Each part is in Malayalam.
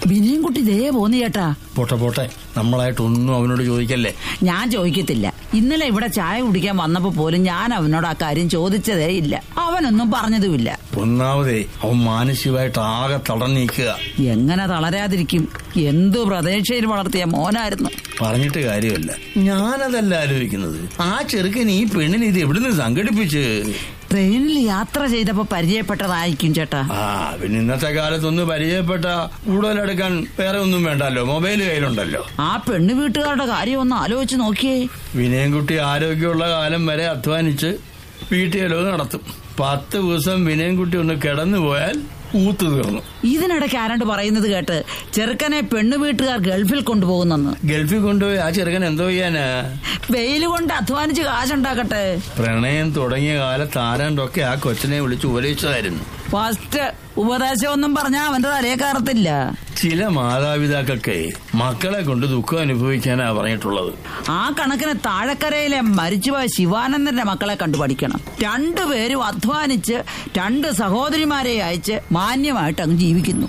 വിനയൻകുട്ടി ദേ പോന്നു ചേട്ടാ പോട്ടെ പോട്ടെ നമ്മളായിട്ടൊന്നും അവനോട് ചോദിക്കല്ലേ ഞാൻ ചോദിക്കത്തില്ല ഇന്നലെ ഇവിടെ ചായ കുടിക്കാൻ വന്നപ്പോ പോലും ഞാൻ അവനോട് ആ കാര്യം ചോദിച്ചതേ ഇല്ല അവനൊന്നും പറഞ്ഞതുമില്ല ഒന്നാമതേ അവൻ മാനസികമായിട്ട് ആകെ തളർന്നിരിക്കുക എങ്ങനെ തളരാതിരിക്കും എന്തു പ്രതീക്ഷയിൽ വളർത്തിയ മോനായിരുന്നു പറഞ്ഞിട്ട് കാര്യമല്ല ഞാനതല്ല ആലോചിക്കുന്നത് ആ ചെറുക്കൻ ഈ പെണ്ണിനെ ഇത് എവിടുന്ന് സംഘടിപ്പിച്ച് ട്രെയിനിൽ യാത്ര ചെയ്തപ്പോ പരിചയപ്പെട്ടതായിരിക്കും ചേട്ടാ ആ പിന്നെ ഇന്നത്തെ കാലത്തൊന്ന് പരിചയപ്പെട്ട കൂടുതലെടുക്കാൻ വേറെ ഒന്നും വേണ്ടല്ലോ മൊബൈൽ കയ്യിലുണ്ടല്ലോ ആ പെണ്ണു വീട്ടുകാരുടെ കാര്യം ഒന്ന് ആലോചിച്ച് നോക്കിയേ വിനയൻകുട്ടി ആരോഗ്യമുള്ള കാലം വരെ അധ്വാനിച്ച് വീട്ടുചെലവ് നടത്തും പത്ത് ദിവസം വിനയൻകുട്ടി ഒന്ന് കിടന്നു പോയാൽ ഊത്ത് തീർന്നു ഇതിനിടയ്ക്ക് ആരാണ്ട് പറയുന്നത് കേട്ട് ചെറുക്കനെ പെണ്ണു വീട്ടുകാർ ഗൾഫിൽ കൊണ്ടുപോകുന്നെന്ന് ഗൾഫിൽ കൊണ്ടുപോയി ആ ചെറുക്കൻ എന്തോ ചെയ്യാനാ വെയിൽ കൊണ്ട് അധ്വാനിച്ച് കാശുണ്ടാക്കട്ടെ പ്രണയം തുടങ്ങിയ കാലത്ത് ആരാണ്ടൊക്കെ ആ കൊച്ചിനെ വിളിച്ച് ഉപദേശിച്ചതായിരുന്നു ഫസ്റ്റ് ഉപദേശമൊന്നും പറഞ്ഞാ അവന്റെ തലയെ കയറത്തില്ല ചില മാതാപിതാക്കൾക്ക് മക്കളെ കൊണ്ട് ദുഃഖം അനുഭവിക്കാനാ പറഞ്ഞിട്ടുള്ളത് ആ കണക്കിന് താഴക്കരയിലെ മരിച്ചുപോയ ശിവാനന്ദന്റെ മക്കളെ കണ്ടു പഠിക്കണം രണ്ടുപേരും അധ്വാനിച്ച് രണ്ട് സഹോദരിമാരെ അയച്ച് മാന്യമായിട്ട് അങ്ങ് ജീവിക്കുന്നു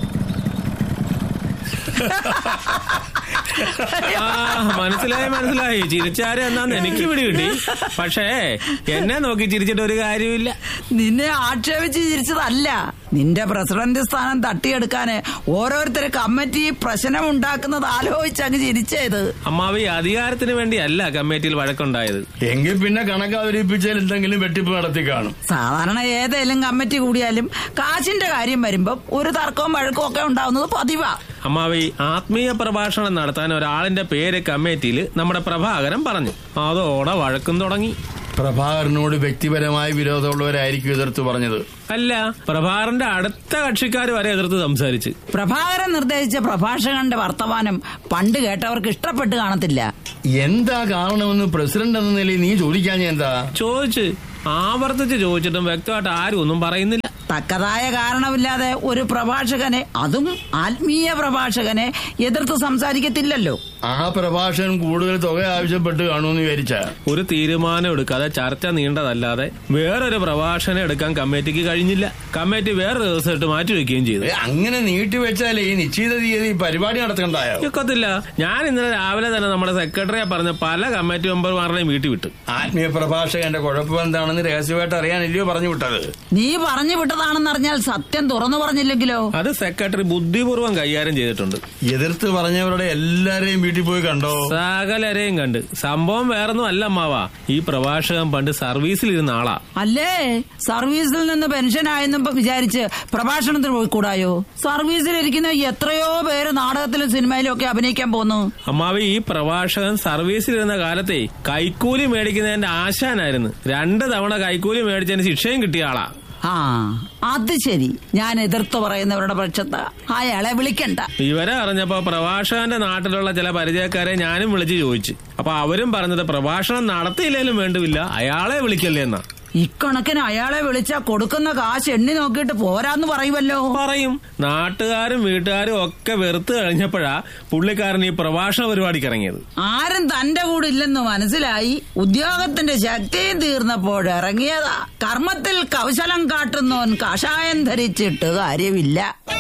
ആ മനസ്സിലായി മനസ്സിലായി ചിരിച്ചാരെ എന്നാന്ന് എനിക്ക് പിടി കിട്ടി പക്ഷേ എന്നെ നോക്കി ചിരിച്ചിട്ട് ഒരു കാര്യമില്ല നിന്നെ ആക്ഷേപിച്ച് ചിരിച്ചതല്ല നിന്റെ പ്രസിഡന്റ് സ്ഥാനം തട്ടിയെടുക്കാന് ഓരോരുത്തരെ കമ്മിറ്റി പ്രശ്നം ഉണ്ടാക്കുന്നത് ആലോചിച്ച് അങ്ങ് ചിരിച്ചത് അമ്മാവി അധികാരത്തിന് വേണ്ടിയല്ല കമ്മിറ്റിയിൽ വഴക്കുണ്ടായത് എങ്കിൽ പിന്നെ കണക്ക് അവതരിപ്പിച്ചാൽ എന്തെങ്കിലും വെട്ടിപ്പ് നടത്തി കാണും സാധാരണ ഏതേലും കമ്മിറ്റി കൂടിയാലും കാശിന്റെ കാര്യം വരുമ്പോ ഒരു തർക്കവും വഴക്കവും ഒക്കെ ഉണ്ടാവുന്നത് പതിവാ അമ്മാവി ആത്മീയ പ്രഭാഷണം നടത്താൻ ഒരാളിന്റെ പേര് കമ്മിറ്റിയിൽ നമ്മുടെ പ്രഭാകരൻ പറഞ്ഞു അതോടെ വഴക്കും തുടങ്ങി പ്രഭാകരനോട് വ്യക്തിപരമായ വിരോധമുള്ളവരായിരിക്കും എതിർത്ത് പറഞ്ഞത് അല്ല പ്രഭാകരന്റെ അടുത്ത കക്ഷിക്കാർ വരെ എതിർത്ത് സംസാരിച്ച് പ്രഭാകരൻ നിർദ്ദേശിച്ച പ്രഭാഷകന്റെ വർത്തമാനം പണ്ട് കേട്ടവർക്ക് ഇഷ്ടപ്പെട്ട് കാണത്തില്ല എന്താ കാരണമെന്ന് പ്രസിഡന്റ് എന്ന നിലയിൽ നീ ചോദിക്കാൻ എന്താ ചോദിച്ച് ആവർത്തിച്ച് ചോദിച്ചിട്ടും വ്യക്തമായിട്ട് ആരും ഒന്നും പറയുന്നില്ല തക്കതായ കാരണമില്ലാതെ ഒരു പ്രഭാഷകനെ അതും ആത്മീയ പ്രഭാഷകനെ എതിർത്ത് സംസാരിക്കത്തില്ലല്ലോ ആ പ്രഭാഷകൻ കൂടുതൽ തുക ആവശ്യപ്പെട്ട് കാണുമെന്ന് വിചാരിച്ച ഒരു തീരുമാനം എടുക്കാതെ ചർച്ച നീണ്ടതല്ലാതെ വേറൊരു പ്രഭാഷണം എടുക്കാൻ കമ്മിറ്റിക്ക് കഴിഞ്ഞില്ല കമ്മിറ്റി വേറെ ദിവസമായിട്ട് മാറ്റിവെക്കുകയും ചെയ്തു അങ്ങനെ നീട്ടിവെച്ചാലേ ഈ നിശ്ചിത തീയതി പരിപാടി നടത്തണ്ടായോ ഒക്കത്തില്ല ഞാൻ ഇന്നലെ രാവിലെ തന്നെ നമ്മുടെ സെക്രട്ടറിയെ പറഞ്ഞ പല കമ്മിറ്റി മെമ്പർമാരുടെയും വീട്ടിൽ വിട്ടു ആത്മീയ പ്രഭാഷകന്റെ കുഴപ്പം എന്താണെന്ന് രഹസ്യമായിട്ട് അറിയാനല്ലയോ പറഞ്ഞു വിട്ടത് നീ പറഞ്ഞു വിട്ടതാണെന്ന് അറിഞ്ഞാൽ സത്യം തുറന്നു പറഞ്ഞില്ലെങ്കിലോ അത് സെക്രട്ടറി ബുദ്ധിപൂർവ്വം കൈകാര്യം ചെയ്തിട്ടുണ്ട് എതിർത്ത് പറഞ്ഞവരുടെ എല്ലാരെയും വീട്ടിൽ പോയി കണ്ടോ സകലരെയും കണ്ട് സംഭവം വേറൊന്നും അല്ല അമ്മാവാ ഈ പ്രഭാഷകൻ പണ്ട് സർവീസിലിരുന്ന ആളാ അല്ലേ സർവീസിൽ നിന്ന് പെൻഷൻ ആയെന്നും ഇപ്പൊ വിചാരിച്ച് പ്രഭാഷണത്തിന് പോയിക്കൂടായോ സർവീസിലിരിക്കുന്ന എത്രയോ പേര് നാടകത്തിലും സിനിമയിലും ഒക്കെ അഭിനയിക്കാൻ പോന്നു അമ്മാവി ഈ പ്രഭാഷകൻ സർവീസിലിരുന്ന കാലത്തെ കൈക്കൂലി മേടിക്കുന്നതിന്റെ ആശാനായിരുന്നു രണ്ട് തവണ കൈക്കൂലി മേടിച്ചതിന് ശിക്ഷയും കിട്ടിയ ആളാ ആ അത് ശരി ഞാൻ എതിർത്ത് പറയുന്നവരുടെ പക്ഷത്ത് അയാളെ വിളിക്കണ്ട വിവരം അറിഞ്ഞപ്പോ പ്രഭാഷകന്റെ നാട്ടിലുള്ള ചില പരിചയക്കാരെ ഞാനും വിളിച്ച് ചോദിച്ചു അപ്പൊ അവരും പറഞ്ഞത് പ്രഭാഷണം നടത്തിയില്ലേലും വേണ്ടുമില്ല അയാളെ വിളിക്കല്ലേ എന്നാ ഇക്കണക്കിന് അയാളെ വിളിച്ചാ കൊടുക്കുന്ന കാശ് എണ്ണി നോക്കിയിട്ട് പോരാന്ന് പറയുമല്ലോ പറയും നാട്ടുകാരും വീട്ടുകാരും ഒക്കെ വെറുത്ത് കഴിഞ്ഞപ്പോഴാ പുള്ളിക്കാരൻ ഈ പ്രഭാഷണ പരിപാടിക്ക് ഇറങ്ങിയത് ആരും തന്റെ കൂടെ ഇല്ലെന്ന് മനസ്സിലായി ഉദ്യോഗത്തിന്റെ ശക്തിയും തീർന്നപ്പോൾ ഇറങ്ങിയതാ കർമ്മത്തിൽ കൗശലം കാട്ടുന്നവൻ കഷായം ധരിച്ചിട്ട് കാര്യമില്ല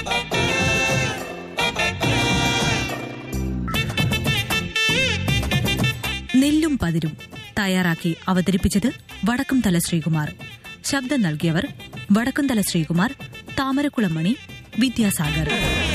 നെല്ലും പതിരും തയ്യാറാക്കി അവതരിപ്പിച്ചത് വടക്കുംതല ശ്രീകുമാർ ശബ്ദം നൽകിയവർ വടക്കുംതല ശ്രീകുമാർ താമരക്കുളമണി വിദ്യാസാഗർ